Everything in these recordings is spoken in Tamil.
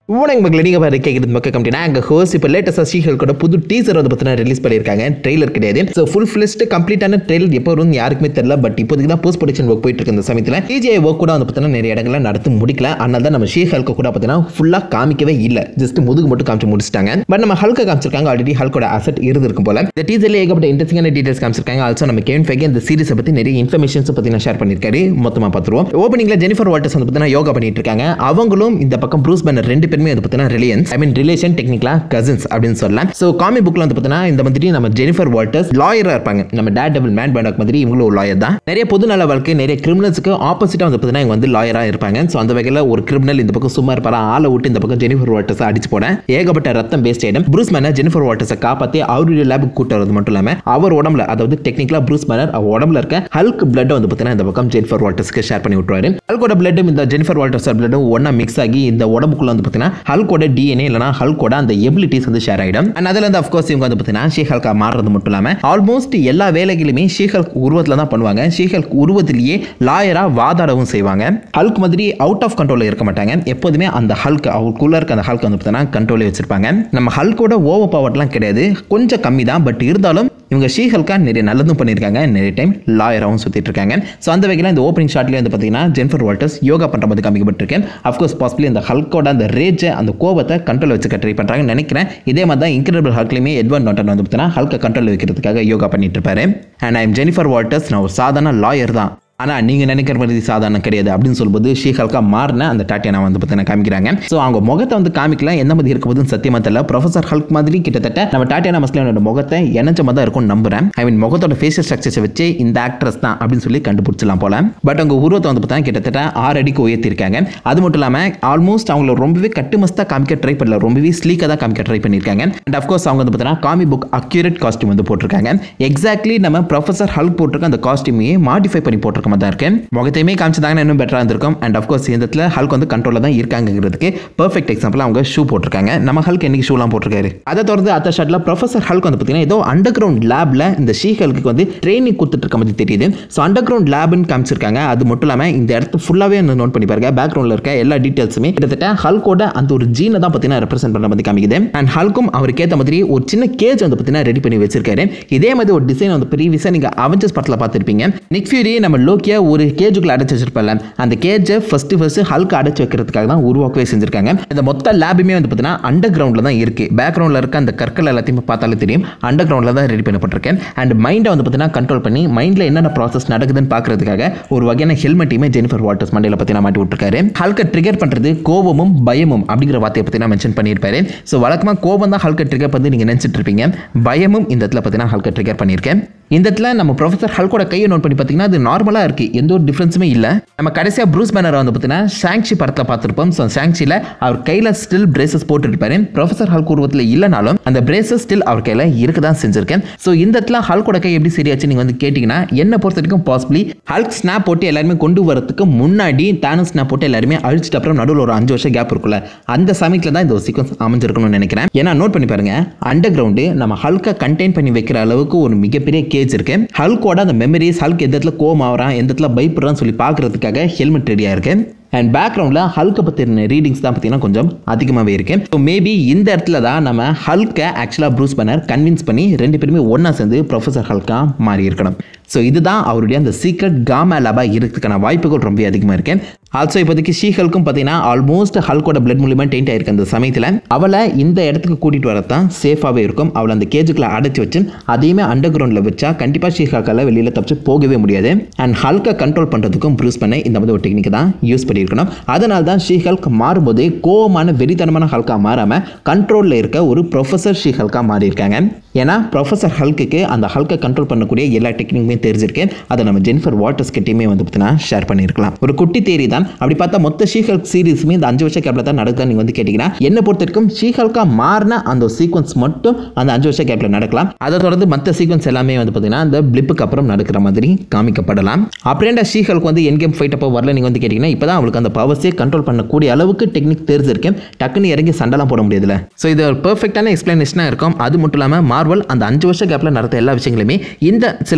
வணக்கம் மக்களே நீங்கள் பாரு கேட்குறது மக்கள் கம்பெனி அங்கே ஹோஸ் இப்போ லேட்டஸ்ட்டாக சீஹல் கூட புது டீசர் வந்து பார்த்தீங்கன்னா ரிலீஸ் பண்ணியிருக்காங்க ட்ரெய்லர் கிடையாது ஸோ ஃபுல் ஃபிலிஸ்ட் கம்ப்ளீட்டான ட்ரெய்லர் எப்போ வரும்னு யாருக்குமே தெரியல பட் இப்போதைக்கு தான் போஸ்ட் ப்ரொடக்ஷன் ஒர்க் போயிட்டு இருக்கு இந்த சமயத்தில் டிஜிஐ ஒர்க் கூட வந்து பார்த்தீங்கன்னா நிறைய இடங்கள்ல நடத்தி முடிக்கல அதனால தான் நம்ம ஷீஹல்க்கு கூட பார்த்தீங்கன்னா ஃபுல்லாக காமிக்கவே இல்லை ஜஸ்ட் முதுகு மட்டும் காமிச்சு முடிச்சிட்டாங்க பட் நம்ம ஹல்கை காமிச்சிருக்காங்க ஆல்ரெடி ஹல்கோட அசட் இருந்திருக்கும் போல இந்த டீசர்ல ஏகப்பட்ட இன்ட்ரெஸ்டிங்கான டீடைல்ஸ் காமிச்சிருக்காங்க ஆல்சோ நம்ம கேன் ஃபேக் இந்த சீரிஸை பற்றி நிறைய இன்ஃபர்மேஷன்ஸ் பற்றி நான் ஷேர் பண்ணியிருக்காரு மொத்தமாக பார்த்துருவோம் ஓப்பனிங்ல ஜெனிஃபர் வால்டர்ஸ் வந்து பார்த்தீங்கன்னா யோகா பண்ணிட்டு இருக்காங்க அவங்களும் இந்த பக்கம் ப்ரூஸ் பேனர் ரெண்டு பேருமே வந்து பார்த்தீங்கன்னா ரிலையன்ஸ் ஐ மீன் ரிலேஷன் டெக்னிக்கலா கசின்ஸ் அப்படின்னு சொல்லலாம் ஸோ காமி புக்ல வந்து பார்த்தீங்கன்னா இந்த மாதிரி நம்ம ஜெனிஃபர் வால்டர்ஸ் லாயராக இருப்பாங்க நம்ம டேட் டபுள் மேன் பேண்டாக் மாதிரி இவங்களும் ஒரு லாயர் தான் நிறைய பொது நல வாழ்க்கை நிறைய கிரிமினல்ஸுக்கு ஆப்போசிட்டாக வந்து பார்த்தீங்கன்னா இவங்க வந்து லாயராக இருப்பாங்க ஸோ அந்த வகையில் ஒரு கிரிமினல் இந்த பக்கம் சும்மா இருப்பாரா ஆளை விட்டு இந்த பக்கம் ஜெனிஃபர் வால்டர்ஸ் அடிச்சு போட ஏகப்பட்ட ரத்தம் paste item Bruce Banner Jennifer வால்டர்ஸை காப்பாற்றி அவருடைய லேபுக்கு கூட்டு வரது மட்டும் இல்லாமல் அவர் உடம்புல அதாவது டெக்னிக்கலா ப்ரூஸ் மேனர் அவர் உடம்புல இருக்க ஹல்க் பிளட் வந்து பார்த்தீங்கன்னா இந்த பக்கம் ஜெனிஃபர் வால்டர்ஸ்க்கு ஷேர் பண்ணி விட்டுருவாரு ஹல்கோட பிளட்டும் இந்த ஜெனிஃபர் வால்டர்ஸ் பிளட்டும் ஒன்றா மிக்ஸ் ஆகி இந்த உடம்புக்குள்ள வந்து பார்த்தீங்கன்னா ஹல்கோட டிஎன்ஏ இல்லைனா ஹல்கோட அந்த எபிலிட்டிஸ் வந்து ஷேர் ஆகிடும் அண்ட் அதில் வந்து அஃப்கோர்ஸ் இவங்க வந்து பார்த்தீங்கன்னா ஷீஹல்கா மாறுறது மட்டும் இல்லாமல் ஆல்மோஸ்ட் எல்லா வேலைகளுமே ஷீஹல்க் உருவத்தில் தான் பண்ணுவாங்க ஷீஹல்க் உருவத்திலேயே லாயராக வாதாடவும் செய்வாங்க ஹல்க் மாதிரி அவுட் ஆஃப் கண்ட்ரோலில் இருக்க மாட்டாங்க எப்போதுமே அந்த ஹல்க் அவருக்குள்ள இருக்க அந்த ஹல்க் வந்து பார்த்தீங்கன்னா கண்ட்ரோலே வச்சிருப்பாங்க நம்ம ஹல்கோட ஓவர் பவர்லாம் கிடையாது கொஞ்சம் கம்மி தான் பட் இருந்தாலும் இவங்க ஷீஹல்கா நிறைய நல்லதும் பண்ணியிருக்காங்க நிறைய டைம் லாயராகவும் சுற்றிட்டு இருக்காங்க ஸோ அந்த வகையில் இந்த ஓப்பனிங் ஷாட்லேயே வந்து பார்த்தீங்கன்னா ஜென்ஃபர் வால்டர்ஸ் யோகா பண்ணுற மாதிரி காமிக்கப்பட்டிருக்கேன் அஃப்கோர்ஸ் பாசிபிளி அந்த ஹல்கோட அந்த ரேஜை அந்த கோபத்தை கண்ட்ரோல் வச்சுக்க ட்ரை பண்ணுறாங்கன்னு நினைக்கிறேன் இதே மாதிரி தான் இன்க்ரெடிபிள் ஹல்க்லையுமே எட்வர்ட் நாட்டன் வந்து பார்த்தீங்கன்னா ஹல்கை கண்ட்ரோல் வைக்கிறதுக்காக யோகா பண்ணிட்டு இருப்பாரு அண்ட் ஐம் ஜெனிஃபர் வால்டர்ஸ் நான் ஒரு சாதாரண லாயர் தான் ஆனால் நீங்கள் நினைக்கிற மாதிரி சாதாரண கிடையாது அப்படின்னு சொல்லும்போது ஷீஹல்கா மாறின அந்த டாட்டியானா வந்து பார்த்தீங்கன்னா காமிக்கிறாங்க ஸோ அவங்க முகத்தை வந்து காமிக்கல எந்த மாதிரி இருக்க போதுன்னு சத்தியமாக தெரியல ப்ரொஃபசர் ஹல்க் மாதிரி கிட்டத்தட்ட நம்ம டாட்டியானா மஸ்லினோட முகத்தை இணைச்ச மாதிரி தான் இருக்கும்னு நம்புறேன் ஐ மீன் முகத்தோட ஃபேஷியல் ஸ்ட்ரக்சர்ஸை வச்சு இந்த ஆக்ட்ரஸ் தான் அப்படின்னு சொல்லி கண்டுபிடிச்சலாம் போல பட் அவங்க உருவத்தை வந்து பார்த்தா கிட்டத்தட்ட ஆறு அடிக்கு உயர்த்திருக்காங்க அது மட்டும் இல்லாமல் ஆல்மோஸ்ட் அவங்கள ரொம்பவே கட்டுமஸ்தாக காமிக்க ட்ரை பண்ணல ரொம்பவே ஸ்லீக்காக தான் காமிக்க ட்ரை பண்ணியிருக்காங்க அண்ட் அஃப்கோர்ஸ் அவங்க வந்து பார்த்தீங்கன்னா காமி புக் அக்யூரேட் காஸ்டியூம் வந்து போட்டிருக்காங்க எக்ஸாக்ட்லி நம்ம ப்ரொஃபசர் ஹல்க் போட்டிருக்க அந்த காஸ்டியூமையே மாடிஃபை பண்ணி போட்டிருக்க மாதிரி தான் இருக்கு முகத்தையுமே காமிச்சிருந்தாங்கன்னா இன்னும் பெட்டராக இருந்திருக்கும் அண்ட் அஃப்கோர்ஸ் இந்த இடத்துல ஹல்க் வந்து கண்ட்ரோலில் தான் இருக்காங்கிறதுக்கு பர்ஃபெக்ட் எக்ஸாம்பிள் அவங்க ஷூ போட்டிருக்காங்க நம்ம ஹல்க் என்னைக்கு ஷூலாம் போட்டிருக்காரு அதை தொடர்ந்து அத்த ஷாட்டில் ப்ரொஃபசர் ஹல்க் வந்து பார்த்தீங்கன்னா ஏதோ அண்டர் கிரவுண்ட் லேபில் இந்த ஷீ ஹல்க்கு வந்து ட்ரைனிங் கொடுத்துட்டு இருக்க மாதிரி தெரியுது ஸோ அண்டர் கிரவுண்ட் லேப்னு காமிச்சிருக்காங்க அது மட்டும் இல்லாமல் இந்த இடத்து ஃபுல்லாகவே நோட் பண்ணி பாருங்க பேக்ரவுண்டில் இருக்க எல்லா டீட்டெயில்ஸுமே கிட்டத்தட்ட ஹல்கோட அந்த ஒரு ஜீனை தான் பார்த்தீங்கன்னா ரெப்ரசென்ட் பண்ண மாதிரி காமிக்குது அண்ட் ஹல்க்கும் அவருக்கு ஏற்ற மாதிரி ஒரு சின்ன கேஜ் வந்து பார்த்தீங்கன்னா ரெடி பண்ணி வச்சிருக்காரு இதே மாதிரி ஒரு டிசைன் வந்து ப்ரீவியஸாக நீங்கள் அவெஞ்சர்ஸ் படத்தில் பார்த்துருப்பீங்க நிக் ஃபியூரி நம்ம லோக்கியா ஒரு கேஜுக்குள்ள அடைச்சு வச்சிருப்பல அந்த கேஜை ஃபர்ஸ்ட் ஃபர்ஸ்ட் ஹல்க் அடைச்சு வைக்கிறதுக்காக தான் உருவாக்கவே செஞ்சிருக்காங்க இந்த மொத்த லேபுமே வந்து பார்த்தீங்கன்னா அண்டர் கிரவுண்டில் தான் இருக்கு பேக்ரவுண்டில் இருக்க அந்த கற்கள் எல்லாத்தையுமே பார்த்தாலே தெரியும் அண்டர் கிரவுண்டில் தான் ரெடி பண்ணப்பட்டிருக்கேன் அண்ட் மைண்டை வந்து பார்த்தீங்கன்னா கண்ட்ரோல் பண்ணி மைண்டில் என்னென்ன ப்ராசஸ் நடக்குதுன்னு பார்க்கறதுக்காக ஒரு வகையான ஹெல்மெட்டையுமே ஜெனிஃபர் வாட்டர்ஸ் மண்டையில் பார்த்தீங்கன்னா மாட்டி விட்டுருக்காரு ஹல்கை ட்ரிகர் பண்ணுறது கோபமும் பயமும் அப்படிங்கிற வார்த்தையை பற்றி நான் மென்ஷன் பண்ணியிருப்பாரு ஸோ வழக்கமாக கோபம் தான் ஹல்கை ட்ரிகர் பண்ணி நீங்கள் நினச்சிட்டு இருப்பீங்க பயமும் இந்த இடத்துல பார்த்தீங்கன்னா ஹல்கை ட்ரிகர் பண்ணியிருக்கேன் இந்த இடத்துல நம்ம ப்ரொஃபசர் ஹல்கோட கையை நோட் பண்ணி பார்த்தீங்கன்னா அது நார்மலாக இருக்குது எந்த ஒரு டிஃப்ரென்ஸுமே இல்லை நம்ம கடைசியாக ப்ரூஸ் பேனர் வந்து பார்த்தீங்கன்னா ஷாங்ஷி படத்தில் பார்த்துருப்போம் ஸோ ஷாங்ஷியில் அவர் கையில் ஸ்டில் பிரேசஸ் போட்டுருப்பாரு ப்ரொஃபசர் ஹல்க் உருவத்தில் இல்லைனாலும் அந்த பிரேசஸ் ஸ்டில் அவர் கையில் இருக்க தான் செஞ்சிருக்கேன் ஸோ இந்த இடத்துல ஹல்கோட கை எப்படி சரியாச்சு நீங்கள் வந்து கேட்டிங்கன்னா என்ன பொறுத்த வரைக்கும் பாசிபிளி ஹல்க் ஸ்னாப் போட்டு எல்லாருமே கொண்டு வரதுக்கு முன்னாடி தானும் ஸ்னாப் போட்டு எல்லாருமே அழிச்சிட்டு அப்புறம் நடுவில் ஒரு அஞ்சு வருஷம் கேப் இருக்குல்ல அந்த சமயத்தில் தான் இந்த ஒரு சீக்வன்ஸ் அமைஞ்சிருக்கணும்னு நினைக்கிறேன் ஏன்னா நோட் பண்ணி பாருங்க அண்டர் கிரவுண்டு நம்ம ஹல்கை கண்டெயின் பண்ணி வைக்கிற அளவுக்கு ஒரு மிகப்பெரிய கேஜ் இருக்கு ஹல்கோட அந்த மெமரிஸ் ஹல்க் எந்த இடத்துல கோவம் ஆகிறான் எந்த இடத்துல பயப்படுறான்னு சொல்லி பார்க்கறதுக்காக ஹெல்மெட் ரெடியாக இருக்கு அண்ட் பேக்ரவுண்டில் ஹல்கை பற்றின ரீடிங்ஸ் தான் பார்த்தீங்கன்னா கொஞ்சம் அதிகமாகவே இருக்கு ஸோ மேபி இந்த இடத்துல தான் நம்ம ஹல்கை ஆக்சுவலாக ப்ரூஸ் பண்ணர் கன்வின்ஸ் பண்ணி ரெண்டு பேருமே ஒன்றா சேர்ந்து ப்ரொஃபஸர் ஹல்கா மாறி இருக்கணும் ஸோ இதுதான் அவருடைய அந்த சீக்ரெட் காமா லேபாக இருக்கிறதுக்கான வாய்ப்புகள் ரொம்ப அதிகமாக இருக்கு ஆல்சோ இப்போதைக்கு ஷீஹல்க்கும் பார்த்தீங்கன்னா ஆல்மோஸ்ட் ஹல்கோட பிளட் மூலியமாக டெயிண்ட் ஆயிருக்கு அந்த சமயத்தில் அவளை இந்த இடத்துக்கு கூட்டிகிட்டு வரதான் சேஃபாகவே இருக்கும் அவளை அந்த கேஜுக்குள்ள அடைச்சி வச்சு அதையுமே அண்டர் கிரவுண்டில் வச்சா கண்டிப்பாக ஷீஹல்கால வெளியில் தப்பிச்சு போகவே முடியாது அண்ட் ஹல்கை கண்ட்ரோல் பண்ணுறதுக்கும் ப்ரூஸ் பண்ண இந்த மாதிரி ஒரு டெக்னிக் தான் யூஸ் பண்ணியிருக்கணும் அதனால தான் ஷீஹல்க் மாறும்போது கோவமான வெறித்தனமான ஹல்கா மாறாமல் கண்ட்ரோலில் இருக்க ஒரு ப்ரொஃபஸர் ஷீஹல்கா மாறி இருக்காங்க ஏன்னா ப்ரொஃபஸர் ஹல்க்குக்கு அந்த ஹல்கை கண்ட்ரோல் பண்ணக்கூடிய எல்லா டெக்னிக்குமே தெரிஞ்சிருக்கு அதை நம்ம ஜெனிஃபர் வாட்டர்ஸ் கிட்டேயுமே வந்து பார்த்தீங்கன்னா ஷேர் பண்ணியிருக்கலாம் ஒரு குட்டி தேரி தான் அப்படி பார்த்தா மொத்த ஷீஹல்க் சீரிஸுமே இந்த அஞ்சு வருஷம் கேப்பில் தான் நடக்குதா நீங்கள் வந்து கேட்டிங்கன்னா என்ன பொறுத்த வரைக்கும் ஷீஹல்கா மாறின அந்த சீக்வன்ஸ் மட்டும் அந்த அஞ்சு வருஷம் கேப்பில் நடக்கலாம் அதை தொடர்ந்து மற்ற சீக்வன்ஸ் எல்லாமே வந்து பார்த்தீங்கன்னா அந்த பிளிப்புக்கு அப்புறம் நடக்கிற மாதிரி காமிக்கப்படலாம் அப்படியே ஷீஹல்க் வந்து என் கேம் ஃபைட் அப்போ வரல நீங்கள் வந்து கேட்டிங்கன்னா இப்போ தான் அவளுக்கு அந்த பவர்ஸே கண்ட்ரோல் பண்ணக்கூடிய அளவுக்கு டெக்னிக் தெரிஞ்சிருக்கேன் டக்குன்னு இறங்கி சண்டைலாம் போட முடியாதுல ஸோ இது ஒரு பெர்ஃபெக்டான எக்ஸ்பிளனேஷனாக இருக்கும் அது மட்டும் இல்லாமல் மார்வல் அந்த அஞ்சு வருஷம் கேப்பில் நடத்த எல்லா விஷயங்களுமே இந்த சில பல ஃப்ளாஷ்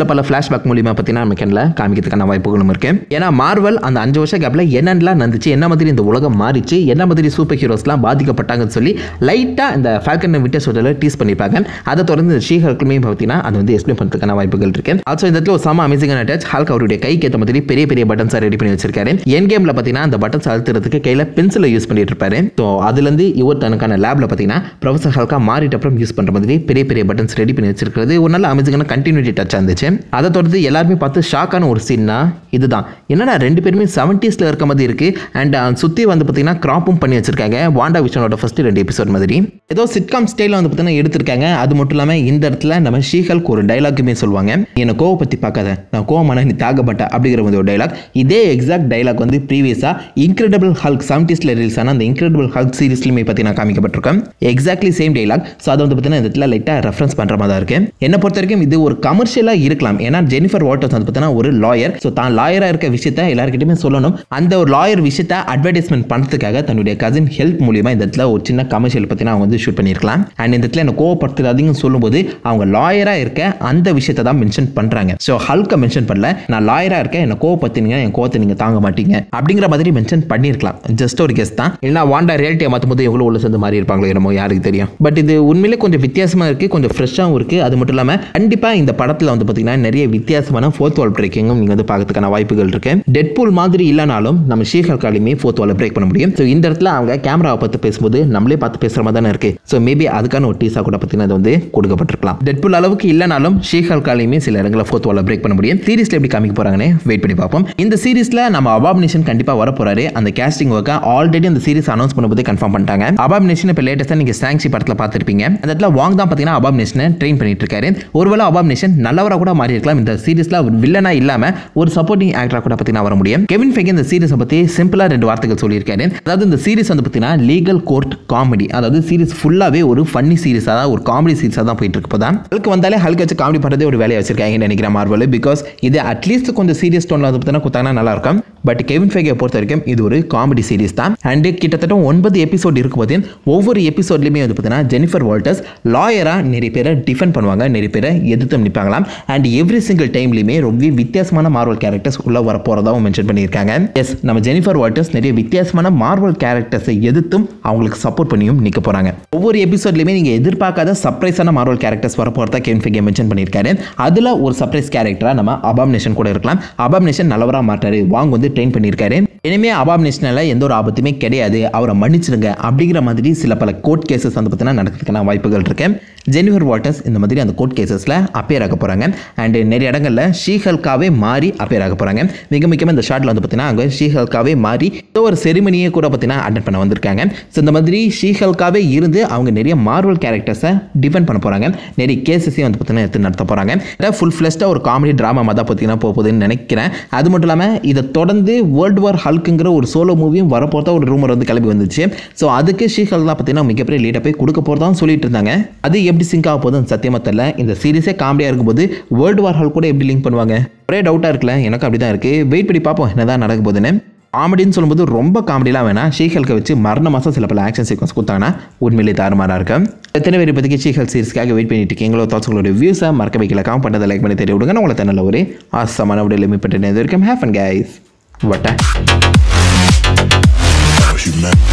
ஃப்ளாஷ்பேக் மூலியமா பார்த்தீங்கன்னா நம்ம கண்ணில் காமிக்கிறதுக்கான வாய்ப்புகளும் இருக்கு ஏன்னா மார்வல் அந்த அஞ்சு வருஷ கேப்பில் என்னென்னலாம் நடந்துச்சு என்ன மாதிரி இந்த உலகம் மாறிச்சு என்ன மாதிரி சூப்பர் ஹீரோஸ்லாம் பாதிக்கப்பட்டாங்கன்னு சொல்லி லைட்டாக இந்த ஃபால்கன் விட்டர் சொல்லில் டீஸ் பண்ணியிருப்பாங்க அதை தொடர்ந்து இந்த ஷீஹல்க்குமே பார்த்தீங்கன்னா அது வந்து எக்ஸ்பிளைன் பண்ணுறதுக்கான வாய்ப்புகள் இருக்கு ஆல்சோ இந்த இடத்துல ஒரு சம அமேசிங்கான டச் ஹால்க் அவருடைய கைக்கு ஏற்ற மாதிரி பெரிய பெரிய பட்டன்ஸாக ரெடி பண்ணி வச்சிருக்காரு என் கேமில் பார்த்தீங்கன்னா அந்த பட்டன்ஸ் அழுத்துறதுக்கு கையில் பென்சிலை யூஸ் பண்ணிட்டு இருப்பாரு ஸோ அதுலேருந்து இவர் தனக்கான லேபில் பார்த்தீங்கன்னா ப்ரொஃபசர் ஹல்கா மாறிட்ட அப்புறம் யூஸ் பண்ணுற மாதிரி பெரிய பெரிய பட்டன்ஸ் ரெடி பண்ணி வச்சிருக்கிறது ஒரு நல்ல அமேசிங்கான கண்டினியூட்டி டச் இருந்துச்சு அதை தொடர்ந்து எல்லாருமே பார்த்து ஷாக்கான ஒரு சீன்னா இதுதான் என்னடா ரெண்டு பேருமே செவன்டீஸில் இருக்க மாதிரி இருக்கு அண்ட் சுற்றி வந்து பார்த்தீங்கன்னா கிராப்பும் பண்ணி வச்சிருக்காங்க வாண்டா விஷனோட ஃபர்ஸ்ட் ரெண்டு எபிசோட் மாதிரி ஏதோ சிட்காம் ஸ்டைலில் வந்து பார்த்தீங்கன்னா எடுத்திருக்காங்க அது மட்டும் இல்லாமல் இந்த இடத்துல நம்ம ஷீஹல்க்கு ஒரு டைலாக்குமே சொல்லுவாங்க என்னை கோவ பற்றி பார்க்காத நான் கோவமான நீ தாகப்பட்ட அப்படிங்கிற மாதிரி ஒரு டைலாக் இதே எக்ஸாக்ட் டைலாக் வந்து ப்ரீவியஸாக இன்க்ரெடிபிள் ஹல்க் செவன்டீஸில் ரிலீஸ் ஆன அந்த இன்க்ரெடிபிள் ஹல்க் சீரிஸ்லையுமே பார்த்தீங்கன்னா காமிக்கப்பட்டிருக்கேன் எக்ஸாக்ட்லி சேம் டைலாக் ஸோ அதை வந்து பார்த்தீங்கன்னா இந்த இடத்துல லைட்டாக ரெஃபரன்ஸ் பண்ணுற மாதிரி தான் இருக்கு என்னை பொறுத்த வரைக்கும் இது ஒரு கமர்ஷியலாக இருக்கலாம் ஏன்னா ஜெனிஃபர் வால்டர்ஸ் வந்து பார்த்தீங்கன்னா ஒரு லாயர் ஸோ தான் லாயராக இருக்க விஷயத்த எல்லாருக்கிட்டையுமே சொல்லணும் அந்த ஒரு லாயர் விஷயத்த அட்வர்டைஸ்மெண்ட் பண்ணுறதுக்காக தன்னுடைய கசின் ஹெல்ப் மூலியமா இந்த இடத்துல ஒரு சின்ன கமர்ஷியல் பார்த்தீங்கன்னா அவங்க வந்து ஷூட் பண்ணியிருக்கலாம் அண்ட் இந்த இடத்துல என்ன கோவப்படுத்துறாதீங்கன்னு சொல்லும்போது அவங்க லாயராக இருக்க அந்த விஷயத்தை தான் மென்ஷன் பண்ணுறாங்க ஸோ ஹல்கை மென்ஷன் பண்ணல நான் லாயராக இருக்கேன் என்ன கோவப்படுத்தினீங்க என் கோவத்தை நீங்கள் தாங்க மாட்டீங்க அப்படிங்கிற மாதிரி மென்ஷன் பண்ணியிருக்கலாம் ஜஸ்ட் ஒரு கெஸ் தான் இல்லைனா வாண்டா ரியாலிட்டியை மாற்றும் போது எவ்வளோ உள்ள சேர்ந்து மாறி இருப்பாங்களோ என்னமோ யாருக்கு தெரியும் பட் இது உண்மையிலே கொஞ்சம் வித்தியாசமாக இருக்குது கொஞ்சம் ஃப்ரெஷ்ஷாகவும் இருக்குது அது மட்டும் இல்லாமல் கண்டிப்பாக இந்த படத்தில் வந்து பார்த்தீங்கன்னா நிறைய வித்தியாசமான ஃபோர்த் வால் பிரேக்கிங்கும் நீங்கள் வந்து பார்க்கறதுக்கான வாய்ப்புகள் இருக்கு டெட்பூல் மாதிரி இல்லைனாலும் நம்ம ஷீஹல்காலையுமே ஃபோர்த் வாலை பிரேக் பண்ண முடியும் ஸோ இந்த இடத்துல அவங்க கேமராவை பார்த்து பேசும்போது நம்மளே பார்த்து பேசுகிற மாதிரி தானே இருக்குது ஸோ மேபி அதுக்கான ஒரு டீஸாக கூட பார்த்தீங்கன்னா அது வந்து கொடுக்கப்பட்டிருக்கலாம் டெட்பூல் அளவுக்கு இல்லைனாலும் ஷீஹல்காலையுமே சில இடங்களில் ஃபோர்த் வாலை பிரேக் பண்ண முடியும் சீரிஸில் எப்படி காமிக்க போகிறாங்கன்னு வெயிட் பண்ணி பார்ப்போம் இந்த சீரிஸில் நம்ம அபாமினேஷன் கண்டிப்பாக வர போறாரு அந்த கேஸ்டிங் ஒர்க்கை ஆல்ரெடி அந்த சீரிஸ் அனௌன்ஸ் பண்ணும்போது கன்ஃபார்ம் பண்ணிட்டாங்க அபாமினேஷன் இப்போ லேட்டஸ்ட்டாக நீங்கள் சாங்ஸி படத்தில் பார்த்துருப்பீங்க அந்த இடத்துல வாங் தான் பார்த்தீங்கன்னா அபாமினேஷனை ட்ரெயின் பண்ணிட்டு இருக்காரு ஒருவேளை அபாமினேஷன் நல்லவராக கூட மாறி இருக்கலாம் இந்த சீரிஸில் ஒரு வில்லனா இல்லாமல் ஒரு சப்போர்ட்டிங் ஆக்டராக கூட பார்த்தீங்கன்னா வர முடியும் கெவின் ஃபெகே இந்த சீரிஸை பற்றி சிம்பிளாக ரெண்டு வார்த்தைகள் சொல்லியிருக்காரு அதாவது இந்த சீரிஸ் வந்து பார்த்தீங்கன்னா லீகல் கோர்ட் காமெடி அதாவது சீரிஸ் ஃபுல்லாகவே ஒரு ஃபன்னி சீரிஸாக தான் ஒரு காமெடி சீரிஸாக தான் போயிட்டு இருக்கு தான் ஹல்க் வந்தாலே ஹல்க் வச்சு காமெடி பண்ணுறதே ஒரு வேலையை வச்சிருக்காங்கன்னு நினைக்கிறேன் மார்வல் பிகாஸ் இது அட்லீஸ்ட் கொஞ்சம் சீரியஸ் டோனில் வந்து பார்த்தீங்கன்னா கொடுத்தாங்கன்னா நல்லா இருக்கும் பட் கெவின் ஃபெகே பொறுத்த வரைக்கும் இது ஒரு காமெடி சீரிஸ் தான் அண்ட் கிட்டத்தட்ட ஒன்பது எபிசோட் இருக்கும்போது ஒவ்வொரு எபிசோட்லையுமே வந்து பார்த்தீங்கன்னா ஜெனிஃபர் வால்டர்ஸ் லாயராக நிறைய பேரை டிஃபெண்ட் பண்ணுவாங்க நிறைய பேரை எதிர்த்து நிற்பாங்களாம் அண்ட் எவ்ரி சிங்கிள் டைம்லையுமே ரொம்ப வித்தியாசமான மார்வல் கேரக்டர்ஸ் உள்ள வர போகிறதாவும் மென்ஷன் பண்ணியிருக்காங்க எஸ் நம்ம ஜெனிஃபர் வால்டர்ஸ் நிறைய வித்தியாசமான மார்வல் கேரக்டர்ஸை எதிர்த்தும் அவங்களுக்கு சப்போர்ட் பண்ணியும் நிற்க போகிறாங்க ஒவ்வொரு எபிசோட்லையுமே நீங்கள் எதிர்பார்க்காத சர்ப்ரைஸான மார்வல் கேரக்டர்ஸ் வர போகிறதா கெவின் ஃபெகே மென்ஷன் பண்ணியிருக்காரு அதில் ஒரு சர்ப்ரைஸ் கேரக்டராக நம்ம அபாமினேஷன் கூட இருக்கலாம் அபாமினேஷன் நல்லவராக மாட்டாரு வாங்க வந்து ட்ரெயின் பண்ணியிருக்காரு இனிமே அபாமினேஷனில் எந்த ஒரு ஆபத்துமே கிடையாது அவரை மன்னிச்சிடுங்க அப்படிங்கிற மாதிரி சில பல கோர்ட் கேசஸ் வந்து பார்த்தீங்கன்னா நடக்கிறதுக்கான வாய்ப்புகள் இருக்கு ஜெனிஃபர் வாட்டர்ஸ் இந்த மாதிரி அந்த கோர்ட் கேசஸில் அப்பேர் ஆக போகிறாங்க அண்ட் நிறைய இடங்களில் ஷீஹல்காவே மாறி அப்பேர் ஆக போகிறாங்க மிக முக்கியமாக இந்த ஷார்ட்டில் வந்து பார்த்தீங்கன்னா அங்கே ஷீஹல்காவே மாறி ஏதோ ஒரு செரிமனியை கூட பார்த்தீங்கன்னா அட்டன் பண்ண வந்திருக்காங்க ஸோ இந்த மாதிரி ஷீஹல்காவே இருந்து அவங்க நிறைய மார்வல் கேரக்டர்ஸை டிஃபெண்ட் பண்ண போகிறாங்க நிறைய கேசஸையும் வந்து பார்த்தீங்கன்னா எடுத்து நடத்த போகிறாங்க ஃபுல் ஃப்ளெஸ்ட்டாக ஒரு காமெடி ட்ராமா மாதிரி தான் பார்த்தீங்கன்னா போக போகுதுன்னு நினைக்கிறேன் அது மட்டும் இல்லாமல் இதை தொடர்ந்து வேர்ல்டு வார் ஹல்க்குங்கிற ஒரு சோலோ மூவியும் வரப்போகிறதா ஒரு ரூமர் வந்து கிளம்பி வந்துச்சு ஸோ அதுக்கு ஷீஹல் தான் பார்த்தீங்கன்னா மிகப்பெரிய லீடை போய் கொடுக்க போகிறதான்னு சொல்லிட்டு இருந்தாங்க அது எப்படி சிங்க் ஆக போகுதுன்னு சத்தியமாக தெரியல இந்த சீரிஸே காமெடியாக இருக்கும்போது வேர்ல்டு வார் ஹால் கூட எப்படி லிங்க் பண்ணுவாங்க ஒரே டவுட்டாக இருக்குல்ல எனக்கு அப்படி தான் இருக்குது வெயிட் பண்ணி பார்ப்போம் என்னதான் நடக்க போகுதுன்னு காமெடின்னு சொல்லும்போது ரொம்ப காமெடிலாம் வேணாம் ஷீஹல்கை வச்சு மரண மாதம் சில பல ஆக்ஷன் சீக்வன்ஸ் கொடுத்தாங்கன்னா உண்மையிலே தாறுமாறாக இருக்கும் எத்தனை பேர் இப்போதைக்கு ஷீஹல் சீரிஸ்க்காக வெயிட் பண்ணிட்டு இருக்கீங்களோ தாட்ஸ் உங்களோட வியூஸை மறக்க வைக்கல காம் பண்ணதை லைக் பண்ணி தெரிய விடுங்க நான் உங்களை நல்ல ஒரு ஆசமான விட லிமிட் பண்ணிட்டு வரைக்கும் ஹேஃப் அண்ட் கைஸ் வட்டேன் Cause you meant